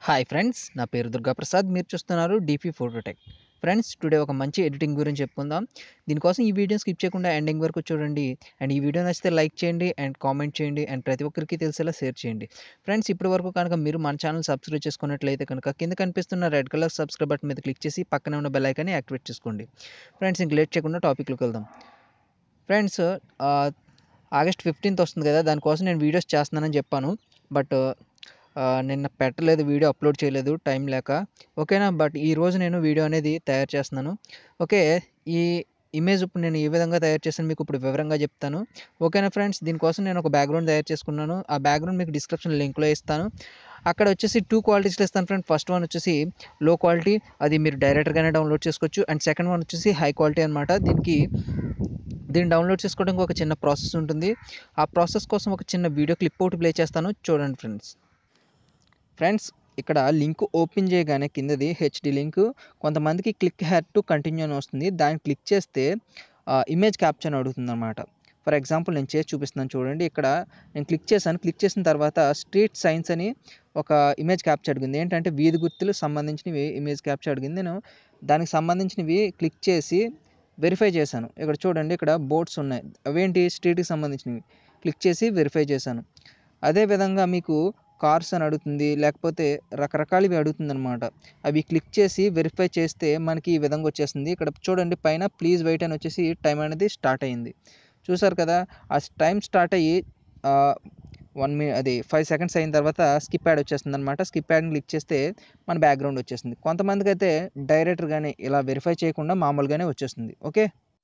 hi friends నా పేరు దుర్గాప్రసాద్ మీరు చూస్తున్నారు డీపీ ఫోటోటెక్ ఫ్రెండ్స్ టుడే ఒక మంచి ఎడిటింగ్ గురించి చెప్పుకుందాం దీనికోసం ఈ వీడియో స్కిప్ చేయకుండా ఎండింగ్ వరకు చూడండి అండ్ ఈ వీడియో నచ్చితే లైక్ చేయండి అండ్ కామెంట్ చేయండి అండ్ ప్రతి ఒక్కరికి తెలిసేలా షేర్ చేయండి ఫ్రెండ్స్ ఇప్పటి వరకు కనుక మీరు మన ఛానల్ సబ్స్క్రైబ్ చేసుకున్నట్లయితే కనుక కింద కనిపిస్తున్న రెడ్ కలర్ సబ్స్క్రైబ్ బటన్ మీద క్లిక్ చేసి పక్కనే ఉన్న బెల్ ఐకాన్ని యాక్టివేట్ చేసుకోండి ఫ్రెండ్స్ ఇంక లేట్ చేయకుండా టాపిక్లోకి వెళ్దాం ఫ్రెండ్స్ ఆగస్ట్ ఫిఫ్టీన్త్ వస్తుంది కదా దానికోసం నేను వీడియోస్ చేస్తున్నానని చెప్పాను బట్ ఆ, నిన్న పెట్టలేదు వీడియో అప్లోడ్ చేయలేదు టైం లేక ఓకేనా బట్ ఈ రోజు నేను వీడియో అనేది తయారు చేస్తున్నాను ఓకే ఈ ఇమేజ్ ఇప్పుడు నేను ఏ విధంగా తయారు చేశాను మీకు ఇప్పుడు వివరంగా చెప్తాను ఓకేనా ఫ్రెండ్స్ దీనికోసం నేను ఒక బ్యాక్గ్రౌండ్ తయారు చేసుకున్నాను ఆ బ్యాక్గ్రౌండ్ మీకు డిస్క్రిప్షన్ లింక్లో ఇస్తాను అక్కడ వచ్చేసి టూ క్వాలిటీస్లో ఇస్తాను ఫ్రెండ్ ఫస్ట్ వన్ వచ్చేసి లో క్వాలిటీ అది మీరు డైరెక్ట్గానే డౌన్లోడ్ చేసుకోవచ్చు అండ్ సెకండ్ వన్ వచ్చేసి హై క్వాలిటీ అనమాట దీనికి దీన్ని డౌన్లోడ్ చేసుకోవడానికి ఒక చిన్న ప్రాసెస్ ఉంటుంది ఆ ప్రాసెస్ కోసం ఒక చిన్న వీడియో క్లిప్ ఒకటి ప్లే చేస్తాను చూడండి ఫ్రెండ్స్ ఫ్రెండ్స్ ఇక్కడ లింక్ ఓపెన్ చేయగానే కిందది హెచ్డి లింక్ కొంతమందికి క్లిక్ హ్యాడ్ టు కంటిన్యూ అని వస్తుంది దాన్ని క్లిక్ చేస్తే ఇమేజ్ క్యాప్చర్ అడుగుతుంది అనమాట ఫర్ ఎగ్జాంపుల్ నేను చేసి చూపిస్తున్నాను చూడండి ఇక్కడ నేను క్లిక్ చేశాను క్లిక్ చేసిన తర్వాత స్ట్రీట్ సైన్స్ అని ఒక ఇమేజ్ క్యాప్చర్ అడిగింది ఏంటంటే వీధి గుర్తులు సంబంధించినవి ఇమేజ్ క్యాప్చర్ అడిగింది నేను దానికి సంబంధించినవి క్లిక్ చేసి వెరిఫై చేశాను ఇక్కడ చూడండి ఇక్కడ బోర్డ్స్ ఉన్నాయి అవేంటి స్ట్రీట్కి సంబంధించినవి క్లిక్ చేసి వెరిఫై చేశాను అదేవిధంగా మీకు కార్స్ అని అడుగుతుంది లేకపోతే రకరకాలవి అడుగుతుంది అనమాట అవి క్లిక్ చేసి వెరిఫై చేస్తే మనకి ఈ విధంగా వచ్చేస్తుంది ఇక్కడ చూడండి పైన ప్లీజ్ వెయిట్ అని వచ్చేసి టైం అనేది స్టార్ట్ అయ్యింది చూసారు కదా ఆ టైం స్టార్ట్ అయ్యి వన్ మీ అది ఫైవ్ సెకండ్స్ అయిన తర్వాత స్కిప్ యాడ్ వచ్చేస్తుంది అనమాట స్కిప్ యాడ్ని క్లిక్ చేస్తే మన బ్యాక్గ్రౌండ్ వచ్చేస్తుంది కొంతమందికి అయితే డైరెక్టర్గానే ఇలా వెరిఫై చేయకుండా మామూలుగానే వచ్చేస్తుంది ఓకే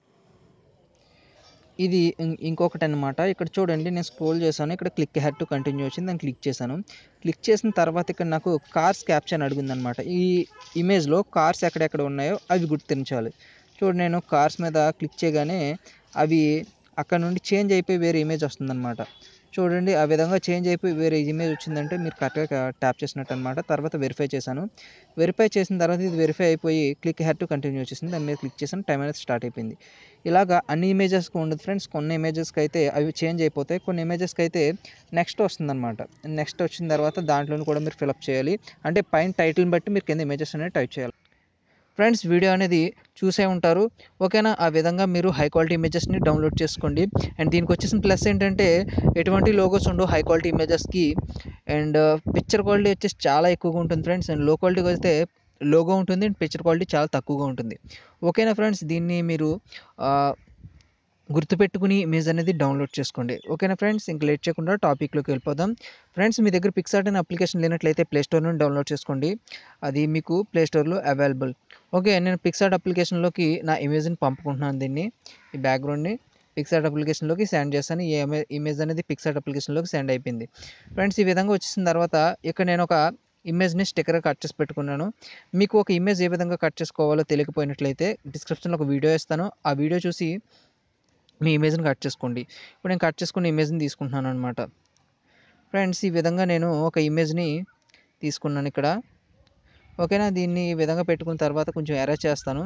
ఇది ఇం- ఇంకొకటి అనమాట ఇక్కడ చూడండి నేను స్క్రోల్ చేశాను ఇక్కడ క్లిక్ హ్యాడ్ టు కంటిన్యూ వచ్చింది దాన్ని క్లిక్ చేశాను క్లిక్ చేసిన తర్వాత ఇక్కడ నాకు కార్స్ క్యాప్చర్ అని అడిగింది అనమాట ఈ ఇమేజ్లో కార్స్ ఎక్కడెక్కడ ఉన్నాయో అవి గుర్తించాలి చూడు నేను కార్స్ మీద క్లిక్ చేయగానే అవి అక్కడ నుండి చేంజ్ అయిపోయి వేరే ఇమేజ్ వస్తుందన్నమాట చూడండి ఆ విధంగా చేంజ్ అయిపోయి వేరే ఇమేజ్ వచ్చిందంటే మీరు కరెక్ట్గా ట్యాప్ చేసినట్టు అనమాట తర్వాత వెరిఫై చేశాను వెరిఫై చేసిన తర్వాత ఇది వెరిఫై అయిపోయి క్లిక్ హ్యాడ్ టు కంటిన్యూ వచ్చేసింది దాని మీద క్లిక్ చేశాను టైం అనేది స్టార్ట్ అయిపోయింది ఇలాగా అన్ని ఇమేజెస్కి ఉండదు ఫ్రెండ్స్ కొన్ని ఇమేజెస్కి అయితే అవి చేంజ్ అయిపోతాయి కొన్ని ఇమేజెస్కి అయితే నెక్స్ట్ వస్తుందన్నమాట నెక్స్ట్ వచ్చిన తర్వాత దాంట్లోనే కూడా మీరు ఫిలప్ చేయాలి అంటే పైన టైటిల్ని బట్టి మీరు కింద ఇమేజెస్ అనేది టైప్ చేయాలి ఫ్రెండ్స్ వీడియో అనేది చూసే ఉంటారు ఓకేనా ఆ విధంగా మీరు హై క్వాలిటీ ఇమేజెస్ని డౌన్లోడ్ చేసుకోండి అండ్ దీనికి వచ్చేసిన ప్లస్ ఏంటంటే ఎటువంటి లోగోస్ ఉండవు హై క్వాలిటీ ఇమేజెస్కి అండ్ పిక్చర్ క్వాలిటీ వచ్చేసి చాలా ఎక్కువగా ఉంటుంది ఫ్రెండ్స్ అండ్ లో క్వాలిటీకి అయితే లోగో ఉంటుంది అండ్ పిక్చర్ క్వాలిటీ చాలా తక్కువగా ఉంటుంది ఓకేనా ఫ్రెండ్స్ దీన్ని మీరు ఆ, గుర్తుపెట్టుకుని ఇమేజ్ అనేది డౌన్లోడ్ చేసుకోండి ఓకేనా ఫ్రెండ్స్ ఇంక లేట్ చేయకుండా టాపిక్లోకి వెళ్ళిపోదాం ఫ్రెండ్స్ మీ దగ్గర పిక్సార్ట్ అనే అప్లికేషన్ లేనట్లయితే ప్లే స్టోర్ నుండి డౌన్లోడ్ చేసుకోండి అది మీకు ప్లే స్టోర్లో అవైలబుల్ ఓకే నేను పిక్సార్ట్ అప్లికేషన్లోకి నా ఇమేజ్ని పంపుకుంటున్నాను దీన్ని ఈ బ్యాక్గ్రౌండ్ని పిక్సార్ట్ అప్లికేషన్లోకి సెండ్ చేస్తాను ఈ ఇమే- ఇమేజ్ అనేది పిక్సార్ట్ అప్లికేషన్లోకి సెండ్ అయిపోయింది ఫ్రెండ్స్ ఈ విధంగా వచ్చేసిన తర్వాత ఇక్కడ నేను ఒక ఇమేజ్ని స్టిక్కర్ కట్ చేసి పెట్టుకున్నాను మీకు ఒక ఇమేజ్ ఏ విధంగా కట్ చేసుకోవాలో తెలియకపోయినట్లయితే డిస్క్రిప్షన్లో ఒక వీడియో ఇస్తాను ఆ వీడియో చూసి మీ ఇమేజ్ని కట్ చేసుకోండి ఇప్పుడు నేను కట్ చేసుకున్న ఇమేజ్ని తీసుకుంటున్నాను అనమాట ఫ్రెండ్స్ ఈ విధంగా నేను ఒక ఇమేజ్ని తీసుకున్నాను ఇక్కడ ఓకేనా దీన్ని ఈ విధంగా పెట్టుకున్న తర్వాత కొంచెం ఎరేజ్ చేస్తాను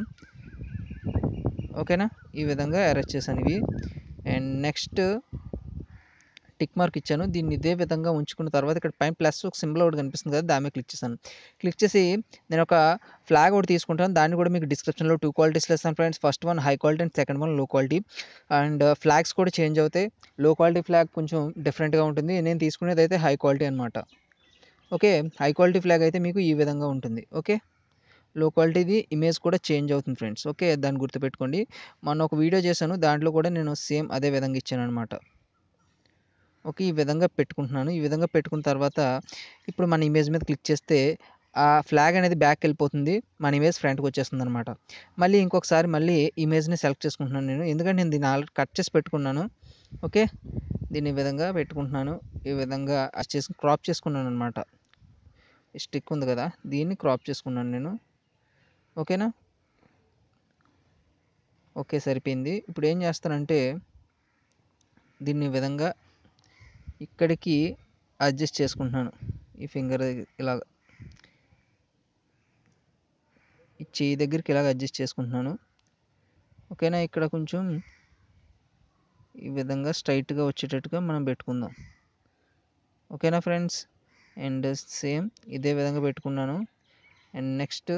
ఓకేనా ఈ విధంగా ఎరేజ్ చేశాను ఇవి అండ్ నెక్స్ట్ టిక్ మార్క్ ఇచ్చాను దీన్ని ఇదే విధంగా ఉంచుకున్న తర్వాత ఇక్కడ పైన ప్లస్ ఒక సింబల్ ఒకటి కనిపిస్తుంది కదా దాని మీద క్లిక్ చేశాను క్లిక్ చేసి నేను ఒక ఫ్లాగ్ ఒకటి తీసుకుంటాను దాన్ని కూడా మీకు డిస్క్రిప్షన్లో టూ క్వాలిటీస్లో ఇస్తాను friends first one high quality and second one low quality and flags కూడా చేంజ్ అవుతాయి లో క్వాలిటీ ఫ్లాగ్ కొంచెం డిఫరెంట్గా ఉంటుంది నేను తీసుకునేది అయితే హై క్వాలిటీ అనమాట ఓకే హై క్వాలిటీ ఫ్లాగ్ అయితే మీకు ఈ విధంగా ఉంటుంది ఓకే లో క్వాలిటీది ఇమేజ్ కూడా చేంజ్ అవుతుంది ఫ్రెండ్స్ ఓకే దాన్ని గుర్తుపెట్టుకోండి మొన్న ఒక వీడియో చేశాను దాంట్లో కూడా నేను సేమ్ అదే విధంగా ఇచ్చాను అనమాట ఓకే ఈ విధంగా పెట్టుకుంటున్నాను ఈ విధంగా పెట్టుకున్న తర్వాత ఇప్పుడు మన ఇమేజ్ మీద క్లిక్ చేస్తే ఆ ఫ్లాగ్ అనేది బ్యాక్ వెళ్ళిపోతుంది మన ఇమేజ్ ఫ్రంట్కి వచ్చేస్తుంది అనమాట మళ్ళీ ఇంకొకసారి మళ్ళీ ఇమేజ్ని సెలెక్ట్ చేసుకుంటున్నాను నేను ఎందుకంటే నేను దీన్ని ఆల్రెడీ కట్ చేసి పెట్టుకున్నాను ఓకే దీన్ని ఈ విధంగా పెట్టుకుంటున్నాను ఈ విధంగా అది చేసి క్రాప్ చేసుకున్నాను అనమాట స్టిక్ ఉంది కదా దీన్ని క్రాప్ చేసుకున్నాను నేను ఓకేనా ఓకే సరిపోయింది ఇప్పుడు ఏం చేస్తానంటే దీన్ని ఈ విధంగా ఇక్కడికి అడ్జస్ట్ చేసుకుంటున్నాను ఈ ఫింగర్ ఇలా ఈ చేయి దగ్గరికి ఇలాగ అడ్జస్ట్ చేసుకుంటున్నాను ఓకేనా ఇక్కడ కొంచెం ఈ విధంగా స్ట్రైట్గా వచ్చేటట్టుగా మనం పెట్టుకుందాం ఓకేనా ఫ్రెండ్స్ అండ్ సేమ్ ఇదే విధంగా పెట్టుకున్నాను అండ్ నెక్స్ట్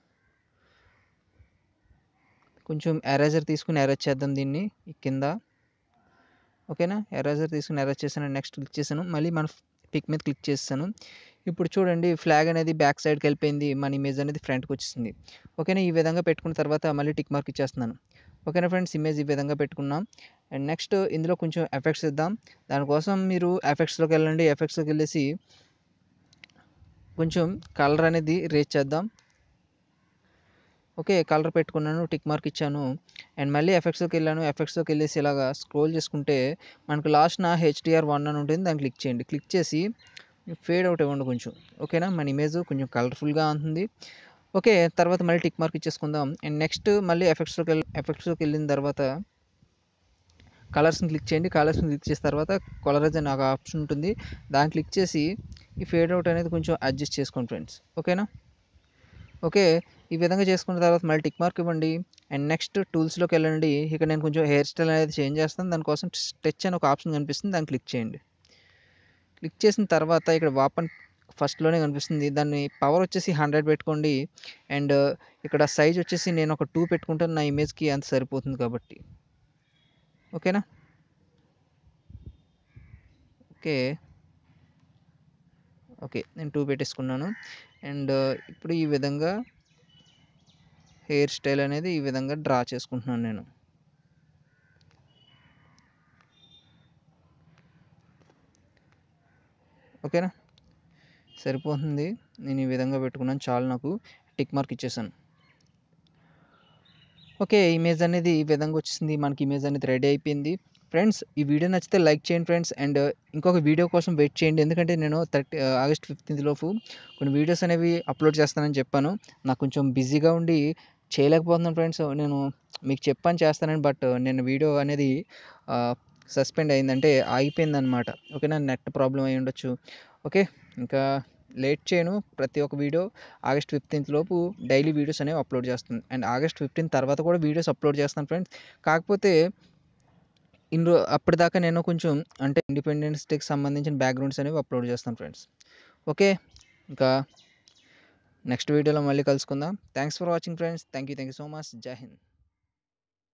కొంచెం ఎరేజర్ తీసుకుని ఎరేజ్ చేద్దాం దీన్ని ఈ కింద ఓకేనా ఎరేజర్ తీసుకుని ఎరేజ్ చేశాను నెక్స్ట్ క్లిక్ చేశాను మళ్ళీ మన పిక్ మీద క్లిక్ చేస్తాను ఇప్పుడు చూడండి ఫ్లాగ్ అనేది బ్యాక్ సైడ్కి వెళ్ళిపోయింది మన ఇమేజ్ అనేది ఫ్రంట్కి వచ్చేసింది ఓకేనా ఈ విధంగా పెట్టుకున్న తర్వాత మళ్ళీ టిక్ మార్క్ ఇచ్చేస్తున్నాను ఓకేనా ఫ్రెండ్స్ ఇమేజ్ ఈ విధంగా పెట్టుకున్నాం అండ్ నెక్స్ట్ ఇందులో కొంచెం ఎఫెక్ట్స్ ఇద్దాం దానికోసం మీరు ఎఫెక్ట్స్లోకి వెళ్ళండి ఎఫెక్ట్స్లోకి వెళ్ళేసి కొంచెం కలర్ అనేది రేజ్ చేద్దాం ఓకే కలర్ పెట్టుకున్నాను టిక్ మార్క్ ఇచ్చాను అండ్ మళ్ళీ ఎఫెక్ట్స్లోకి వెళ్ళాను ఎఫెక్ట్స్లోకి వెళ్ళేసి ఇలాగా స్క్రోల్ చేసుకుంటే మనకు లాస్ట్ నా హెచ్డిఆర్ వన్ అని ఉంటుంది దాన్ని క్లిక్ చేయండి క్లిక్ చేసి ఫేడ్ అవుట్ ఇవ్వండి కొంచెం ఓకేనా మన ఇమేజ్ కొంచెం కలర్ఫుల్గా ఉంటుంది ఓకే తర్వాత మళ్ళీ టిక్ మార్క్ ఇచ్చేసుకుందాం అండ్ నెక్స్ట్ మళ్ళీ ఎఫెక్ట్స్లోకి వెళ్ళి ఎఫెక్ట్స్లోకి వెళ్ళిన తర్వాత కలర్స్ని క్లిక్ చేయండి కలర్స్ని క్లిక్ చేసిన తర్వాత కలరైజ్ అనే ఒక ఆప్షన్ ఉంటుంది దాన్ని క్లిక్ చేసి ఈ ఫేడ్ అవుట్ అనేది కొంచెం అడ్జస్ట్ చేసుకోండి ఫ్రెండ్స్ ఓకేనా ఓకే ఈ విధంగా చేసుకున్న తర్వాత మళ్ళీ టిక్ మార్క్ ఇవ్వండి అండ్ నెక్స్ట్ టూల్స్లోకి వెళ్ళండి ఇక్కడ నేను కొంచెం హెయిర్ స్టైల్ అనేది చేంజ్ చేస్తాను దానికోసం స్టెచ్ అని ఒక ఆప్షన్ కనిపిస్తుంది దాన్ని క్లిక్ చేయండి క్లిక్ చేసిన తర్వాత ఇక్కడ వాపన్ ఫస్ట్లోనే కనిపిస్తుంది దాన్ని పవర్ వచ్చేసి హండ్రెడ్ పెట్టుకోండి అండ్ ఇక్కడ సైజ్ వచ్చేసి నేను ఒక టూ పెట్టుకుంటాను నా ఇమేజ్కి అంత సరిపోతుంది కాబట్టి ఓకేనా ఓకే ఓకే నేను టూ పెట్టేసుకున్నాను అండ్ ఇప్పుడు ఈ విధంగా హెయిర్ స్టైల్ అనేది ఈ విధంగా డ్రా చేసుకుంటున్నాను నేను ఓకేనా సరిపోతుంది నేను ఈ విధంగా పెట్టుకున్నాను చాలు నాకు టిక్ మార్క్ ఇచ్చేసాను ఓకే ఇమేజ్ అనేది ఈ విధంగా వచ్చేసింది మనకి ఇమేజ్ అనేది రెడీ అయిపోయింది ఫ్రెండ్స్ ఈ వీడియో నచ్చితే లైక్ చేయండి ఫ్రెండ్స్ అండ్ ఇంకొక వీడియో కోసం వెయిట్ చేయండి ఎందుకంటే నేను థర్టీ ఆగస్ట్ ఫిఫ్టీన్త్ లోపు కొన్ని వీడియోస్ అనేవి అప్లోడ్ చేస్తానని చెప్పాను నాకు కొంచెం బిజీగా ఉండి చేయలేకపోతున్నాను ఫ్రెండ్స్ నేను మీకు చెప్పాను చేస్తానని బట్ నేను వీడియో అనేది సస్పెండ్ అయిందంటే ఆగిపోయింది అనమాట ఓకేనా నెట్ ప్రాబ్లం అయి ఉండొచ్చు ఓకే ఇంకా లేట్ చేయను ప్రతి ఒక్క వీడియో ఆగస్ట్ ఫిఫ్టీన్త్ లోపు డైలీ వీడియోస్ అనేవి అప్లోడ్ చేస్తాను అండ్ ఆగస్ట్ ఫిఫ్టీన్త్ తర్వాత కూడా వీడియోస్ అప్లోడ్ చేస్తాను ఫ్రెండ్స్ కాకపోతే ఇన్ని అప్పటిదాకా నేను కొంచెం అంటే ఇండిపెండెన్స్ డేకి సంబంధించిన బ్యాక్గ్రౌండ్స్ అనేవి అప్లోడ్ చేస్తాను ఫ్రెండ్స్ ఓకే ఇంకా నెక్స్ట్ వీడియోలో మళ్ళీ కలుసుకుందాం thanks for watching friends thank you thank you so much Jai Hind